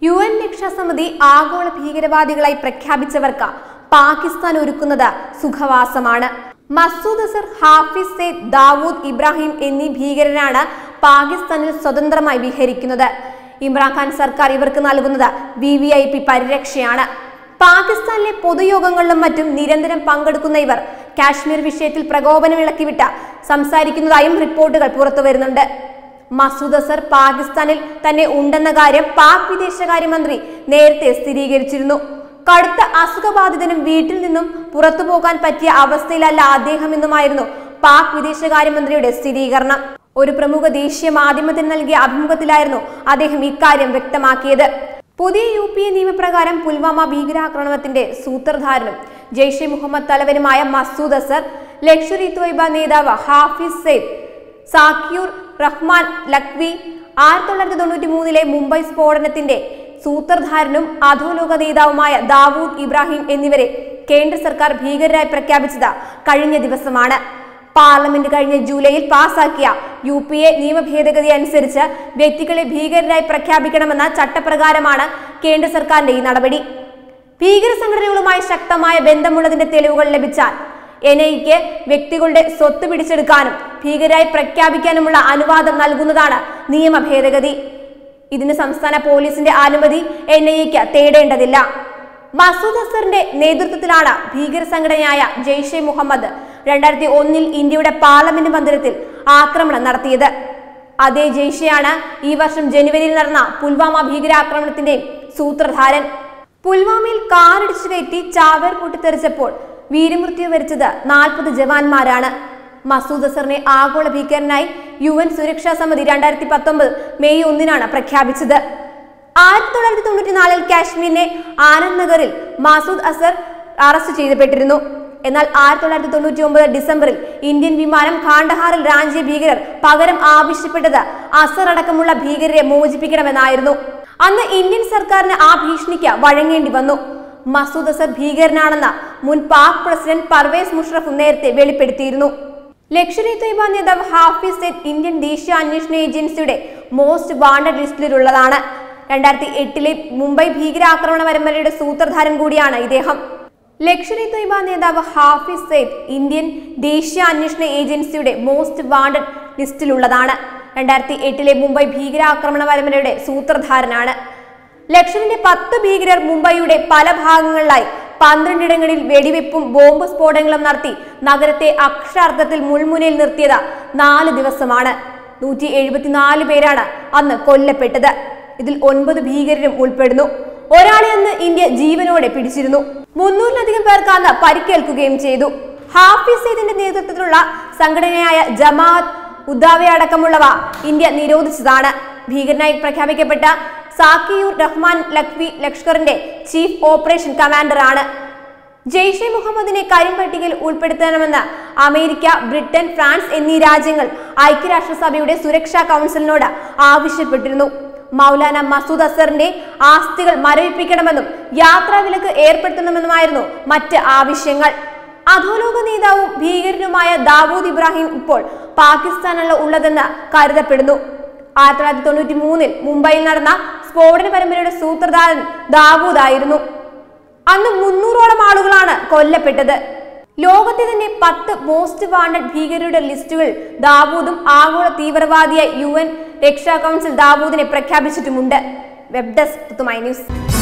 U N രക്ഷാസമിതി ആഗോള ഭീകരവാദികളായി പ്രഖ്യാപിച്ചവർക്ക് പാകിസ്ഥാൻ ഒരുക്കുന്നത് സുഖവാസമാണ് മസൂദ് അസർ ഹാഫിസ് സെയ്ദ് ദാവൂദ് ഇബ്രാഹിം എന്നീ ഭീകരരാണ് പാകിസ്ഥാനിൽ സ്വതന്ത്രമായി വിഹരിക്കുന്നത് ഇമ്രാൻഖാൻ സർക്കാർ ഇവർക്ക് നൽകുന്നത് വി വി ഐ പി പരിരക്ഷയാണ് പാകിസ്ഥാനിലെ പൊതുയോഗങ്ങളിലും മറ്റും നിരന്തരം പങ്കെടുക്കുന്ന ഇവർ കാശ്മീർ വിഷയത്തിൽ പ്രകോപനം ഇളക്കിവിട്ട് സംസാരിക്കുന്നതായും റിപ്പോർട്ടുകൾ പുറത്തുവരുന്നുണ്ട് മസൂദ് അസർ പാകിസ്ഥാനിൽ തന്നെ ഉണ്ടെന്ന കാര്യം പാക് വിദേശകാര്യമന്ത്രി നേരത്തെ സ്ഥിരീകരിച്ചിരുന്നു കടുത്ത അസുഖബാധിതനും വീട്ടിൽ നിന്നും പുറത്തു പോകാൻ പറ്റിയ അവസ്ഥയിലല്ല അദ്ദേഹം എന്നുമായിരുന്നു പാക് വിദേശകാര്യമന്ത്രിയുടെ സ്ഥിരീകരണം ഒരു പ്രമുഖ ദേശീയ മാധ്യമത്തിന് നൽകിയ അഭിമുഖത്തിലായിരുന്നു അദ്ദേഹം ഇക്കാര്യം വ്യക്തമാക്കിയത് പുതിയ യു പി എ നിയമപ്രകാരം പുൽവാമ ഭീകരാക്രമണത്തിന്റെ സൂത്രധാരനും ജെയ്ഷെ മുഹമ്മദ് തലവനുമായ മസൂദ് അസർ ലക്ഷർ ഇ ത്വയ്ബ നേതാവ് ഹാഫിസ് സെയ്ദ് സാക്കിയൂർ റഹ്മാൻ ലക്വി ആയിരത്തി തൊള്ളായിരത്തി തൊണ്ണൂറ്റി മൂന്നിലെ മുംബൈ സ്ഫോടനത്തിന്റെ സൂത്രധാരനും അധോലോക നേതാവുമായ ദാവൂദ് ഇബ്രാഹിം എന്നിവരെ കേന്ദ്ര സർക്കാർ ഭീകരരായി പ്രഖ്യാപിച്ചത് കഴിഞ്ഞ ദിവസമാണ് പാർലമെന്റ് കഴിഞ്ഞ ജൂലൈയിൽ പാസാക്കിയ യു പി എ നിയമ ഭേദഗതി അനുസരിച്ച് വ്യക്തികളെ ഭീകരരായി പ്രഖ്യാപിക്കണമെന്ന ചട്ടപ്രകാരമാണ് കേന്ദ്ര സർക്കാരിന്റെ ഈ നടപടി ഭീകര സംഘടനകളുമായി ശക്തമായ ബന്ധമുള്ളതിന്റെ തെളിവുകൾ ലഭിച്ചാൽ എൻ ഐക്ക് വ്യക്തികളുടെ സ്വത്ത് പിടിച്ചെടുക്കാനും ഭീകരായി പ്രഖ്യാപിക്കാനുമുള്ള അനുവാദം നൽകുന്നതാണ് നിയമ ഭേദഗതി ഇതിന് സംസ്ഥാന പോലീസിന്റെ അനുമതി എൻ ഐക്ക് തേടേണ്ടതില്ല മസൂദ് അസറിന്റെ നേതൃത്വത്തിലാണ് ഭീകര സംഘടനയായ ജെയ്ഷെ മുഹമ്മദ് രണ്ടായിരത്തി ഒന്നിൽ ഇന്ത്യയുടെ പാർലമെന്റ് മന്ദിരത്തിൽ ആക്രമണം നടത്തിയത് അതേ ജെയ്ഷെയാണ് ഈ വർഷം ജനുവരിയിൽ നടന്ന പുൽവാമ ഭീകരാക്രമണത്തിന്റെയും സൂത്രധാരൻ പുൽവാമയിൽ കാറിടിച്ചു കയറ്റി ചാവേർ പൊട്ടിത്തെറിച്ചപ്പോൾ വീരമൃത്യു വരിച്ചത് നാൽപ്പത് ജവാന്മാരാണ് മസൂദ് അസറിനെ ആഗോള ഭീകരനായി യു എൻ സുരക്ഷാ സമിതി രണ്ടായിരത്തി പത്തൊമ്പത് മെയ് ഒന്നിനാണ് പ്രഖ്യാപിച്ചത് ആയിരത്തി തൊള്ളായിരത്തി തൊണ്ണൂറ്റി നാലിൽ കാശ്മീരിനെ ആനന്ദ് നഗറിൽ മസൂദ് അസർ അറസ്റ്റ് ചെയ്യപ്പെട്ടിരുന്നു എന്നാൽ ആയിരത്തി തൊള്ളായിരത്തി തൊണ്ണൂറ്റി ഒമ്പത് ഡിസംബറിൽ ഇന്ത്യൻ വിമാനം കാണ്ഡഹാറിൽ റാഞ്ചിയ ഭീകരർ പകരം ആവശ്യപ്പെട്ടത് അസർ അടക്കമുള്ള ഭീകരരെ മോചിപ്പിക്കണമെന്നായിരുന്നു അന്ന് ഇന്ത്യൻ സർക്കാരിന് ആ ഭീഷണിക്ക് വഴങ്ങേണ്ടി വന്നു മസൂദ് അസർ ഭീകരനാണെന്ന് മുൻ പാക് പ്രസിഡന്റ് പർവേസ് മുഷറഫ് നേരത്തെ വെളിപ്പെടുത്തിയിരുന്നു ലക്ഷർ ഇ തൊയ്ബ നേതാവ് ഹാഫിസ് സെയ്ദ് ഇന്ത്യൻ ദേശീയ അന്വേഷണ ഏജൻസിയുടെ മോസ്റ്റ് വാണ്ടഡ് ലിസ്റ്റിലുള്ളതാണ് രണ്ടായിരത്തി എട്ടിലെ മുംബൈ ഭീകരാക്രമണ പരമ്പരയുടെ സൂത്രധാരൻ കൂടിയാണ് ഇദ്ദേഹം ലക്ഷർ ഇ തൊയ്ബ നേതാവ് ഹാഫിസ് സെയ്ദ് ഇന്ത്യൻ ദേശീയ അന്വേഷണ ഏജൻസിയുടെ മോസ്റ്റ് വാണ്ടഡ് ലിസ്റ്റിലുള്ളതാണ് രണ്ടായിരത്തി എട്ടിലെ മുംബൈ ഭീകരാക്രമണ പരമ്പരയുടെ സൂത്രധാരനാണ് ലക്ഷറിന്റെ പത്ത് ഭീകരർ മുംബൈയുടെ പല ഭാഗങ്ങളിലായി പന്ത്രണ്ടിടങ്ങളിൽ വെടിവെപ്പും ബോംബ് സ്ഫോടനങ്ങളും നടത്തി നഗരത്തെ അക്ഷരാർത്ഥത്തിൽ മുൾമുനയിൽ നിർത്തിയത് നാല് ദിവസമാണ് നൂറ്റി എഴുപത്തിനാല് പേരാണ് അന്ന് കൊല്ലപ്പെട്ടത് ഇതിൽ ഒൻപത് ഭീകരരും ഉൾപ്പെടുന്നു ഒരാളെ അന്ന് ഇന്ത്യ ജീവനോടെ പിടിച്ചിരുന്നു മുന്നൂറിലധികം പേർക്ക് അന്ന് പരിക്കേൽക്കുകയും ചെയ്തു ഹാഫിസ് സെയ്ദിന്റെ നേതൃത്വത്തിലുള്ള സംഘടനയായ ജമാഅത്ത് ഉദ്ദാവെ അടക്കമുള്ളവ ഇന്ത്യ നിരോധിച്ചതാണ് ഭീകരനായി പ്രഖ്യാപിക്കപ്പെട്ട സാക്കിയൂർ റഹ്മാൻ ലഖ്വി ലഷ്കറിന്റെ ചീഫ് ഓപ്പറേഷൻ കമാൻഡറാണ് ജെയ്ഷെ മുഹമ്മദിനെ കരിമ്പട്ടികയിൽ ഉൾപ്പെടുത്തണമെന്ന് അമേരിക്ക ബ്രിട്ടൻ ഫ്രാൻസ് എന്നീ രാജ്യങ്ങൾ ഐക്യരാഷ്ട്രസഭയുടെ സുരക്ഷാ കൗൺസിലിനോട് ആവശ്യപ്പെട്ടിരുന്നു മൗലാന മസൂദ് അസറിന്റെ ആസ്തികൾ മരവിപ്പിക്കണമെന്നും യാത്രാവിലക്ക് ഏർപ്പെടുത്തണമെന്നുമായിരുന്നു മറ്റ് ആവശ്യങ്ങൾ അധോലോക നേതാവും ഭീകരനുമായ ദാവൂദ് ഇബ്രാഹിം ഇപ്പോൾ പാകിസ്ഥാനുള്ള ഉള്ളതെന്ന് കരുതപ്പെടുന്നു ആയിരത്തി തൊള്ളായിരത്തി തൊണ്ണൂറ്റി മൂന്നിൽ മുംബൈയിൽ നടന്ന സ്ഫോടന പരമ്പരയുടെ സൂത്രധാരൻ ദാവൂദ് ആയിരുന്നു അന്ന് മുന്നൂറോളം ആളുകളാണ് കൊല്ലപ്പെട്ടത് ലോകത്തെ തന്നെ പത്ത് മോസ്റ്റ് വാണ്ടഡ് ഭീകരരുടെ ലിസ്റ്റുകൾ ദാവൂദും ആഗോള തീവ്രവാദിയായി യു എൻ രക്ഷാ കൗൺസിൽ ദാവൂദിനെ പ്രഖ്യാപിച്ചിട്ടുമുണ്ട് വെബ് ഡെസ്ക് തുമൈ ന്യൂസ്